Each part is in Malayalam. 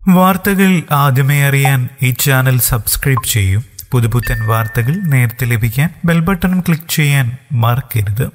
വാർത്തകൾ ആദ്യമേ അറിയാൻ ഈ ചാനൽ സബ്സ്ക്രൈബ് ചെയ്യൂ പുതുപുത്തൻ വാർത്തകൾ നേരത്തെ ലഭിക്കാൻ ബെൽ ബട്ടൺ ക്ലിക്ക് ചെയ്യാൻ മറക്കരുത്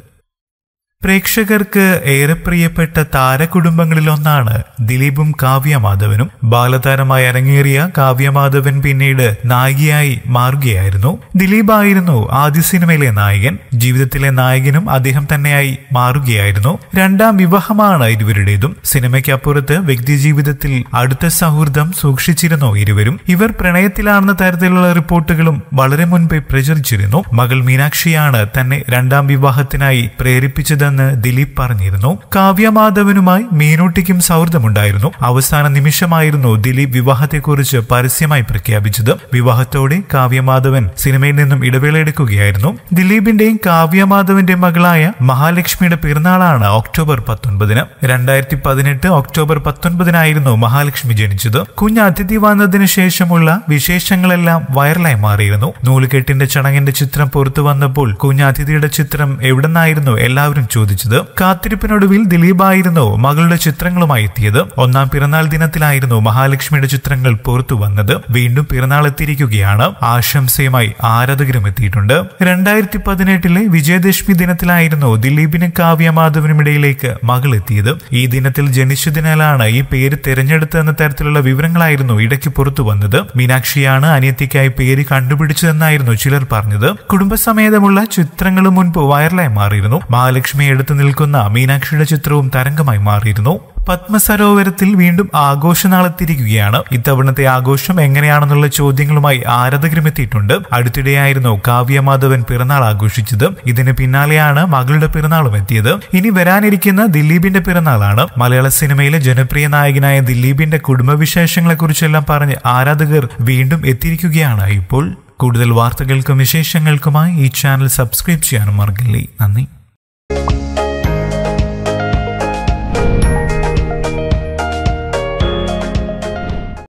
പ്രേക്ഷകർക്ക് ഏറെ പ്രിയപ്പെട്ട താരകുടുംബങ്ങളിലൊന്നാണ് ദിലീപും കാവ്യമാധവനും ബാലതാരമായി അരങ്ങേറിയ കാവ്യമാധവൻ പിന്നീട് നായികയായി മാറുകയായിരുന്നു ദിലീപായിരുന്നു ആദ്യ സിനിമയിലെ നായകൻ ജീവിതത്തിലെ നായകനും അദ്ദേഹം തന്നെയായി മാറുകയായിരുന്നു രണ്ടാം വിവാഹമാണ് ഇരുവരുടേതും സിനിമയ്ക്കപ്പുറത്ത് വ്യക്തിജീവിതത്തിൽ അടുത്ത സൗഹൃദം സൂക്ഷിച്ചിരുന്നു ഇരുവരും ഇവർ പ്രണയത്തിലാണെന്ന തരത്തിലുള്ള റിപ്പോർട്ടുകളും വളരെ മുൻപേ പ്രചരിച്ചിരുന്നു മകൾ മീനാക്ഷിയാണ് തന്നെ രണ്ടാം വിവാഹത്തിനായി പ്രേരിപ്പിച്ചതെന്ന് ദിലീപ് പറഞ്ഞിരുന്നു കാവ്യമാധവനുമായി മീനൂട്ടിക്കും സൗഹൃദമുണ്ടായിരുന്നു അവസാന നിമിഷമായിരുന്നു ദിലീപ് വിവാഹത്തെക്കുറിച്ച് പരസ്യമായി പ്രഖ്യാപിച്ചത് വിവാഹത്തോടെ കാവ്യമാധവൻ സിനിമയിൽ നിന്നും ഇടവേള എടുക്കുകയായിരുന്നു ദിലീപിന്റെയും കാവ്യമാധവന്റെയും മകളായ മഹാലക്ഷ്മിയുടെ പിറന്നാളാണ് ഒക്ടോബർ പത്തൊൻപതിന് രണ്ടായിരത്തി പതിനെട്ട് ഒക്ടോബർ പത്തൊൻപതിനായിരുന്നു മഹാലക്ഷ്മി ജനിച്ചത് കുഞ്ഞ് അതിഥി വന്നതിന് ശേഷമുള്ള വിശേഷങ്ങളെല്ലാം വൈറലായി മാറിയിരുന്നു നൂലുകെട്ടിന്റെ ചടങ്ങിന്റെ ചിത്രം പുറത്തു വന്നപ്പോൾ കുഞ്ഞ് അതിഥിയുടെ ചിത്രം എവിടെന്നായിരുന്നു എല്ലാവരും ചോദിച്ചത് കാത്തിരിപ്പിനൊടുവിൽ ദിലീപായിരുന്നു മകളുടെ ചിത്രങ്ങളുമായി എത്തിയത് ഒന്നാം പിറന്നാൾ ദിനത്തിലായിരുന്നു മഹാലക്ഷ്മിയുടെ ചിത്രങ്ങൾ പുറത്തു വന്നത് വീണ്ടും പിറന്നാൾ എത്തിയിരിക്കുകയാണ് ആശംസയുമായി ആരാധകരും എത്തിയിട്ടുണ്ട് രണ്ടായിരത്തി പതിനെട്ടിലെ വിജയദശമി ദിനത്തിലായിരുന്നു ദിലീപിനും കാവ്യമാധവനും ഇടയിലേക്ക് മകൾ എത്തിയത് ഈ ദിനത്തിൽ ജനിച്ചതിനാലാണ് ഈ പേര് തിരഞ്ഞെടുത്തതെന്ന തരത്തിലുള്ള വിവരങ്ങളായിരുന്നു ഇടയ്ക്ക് പുറത്തു വന്നത് മീനാക്ഷിയാണ് അനിയത്തിക്കായി പേര് കണ്ടുപിടിച്ചതെന്നായിരുന്നു ചിലർ പറഞ്ഞത് കുടുംബസമേതമുള്ള ചിത്രങ്ങളും മുൻപ് വൈറലായി മാറിയിരുന്നു മഹാലക്ഷ്മി എടുത്തു നിൽക്കുന്ന മീനാക്ഷിയുടെ ചിത്രവും തരംഗമായി മാറിയിരുന്നു പത്മസരോവരത്തിൽ വീണ്ടും ആഘോഷനാളെത്തിയിരിക്കുകയാണ് ഇത്തവണത്തെ ആഘോഷം എങ്ങനെയാണെന്നുള്ള ചോദ്യങ്ങളുമായി ആരാധകരും എത്തിയിട്ടുണ്ട് അടുത്തിടെയായിരുന്നു കാവ്യമാധവൻ പിറന്നാൾ ആഘോഷിച്ചത് ഇതിന് പിന്നാലെയാണ് മകളുടെ പിറന്നാളും എത്തിയത് ഇനി വരാനിരിക്കുന്ന ദിലീപിന്റെ പിറന്നാളാണ് മലയാള സിനിമയിലെ ജനപ്രിയ നായകനായ ദിലീപിന്റെ കുടുംബവിശേഷങ്ങളെക്കുറിച്ചെല്ലാം പറഞ്ഞ് ആരാധകർ വീണ്ടും എത്തിയിരിക്കുകയാണ് ഇപ്പോൾ കൂടുതൽ വാർത്തകൾക്കും വിശേഷങ്ങൾക്കുമായി ഈ ചാനൽ സബ്സ്ക്രൈബ് ചെയ്യാനും മറക്കില്ലേ നന്ദി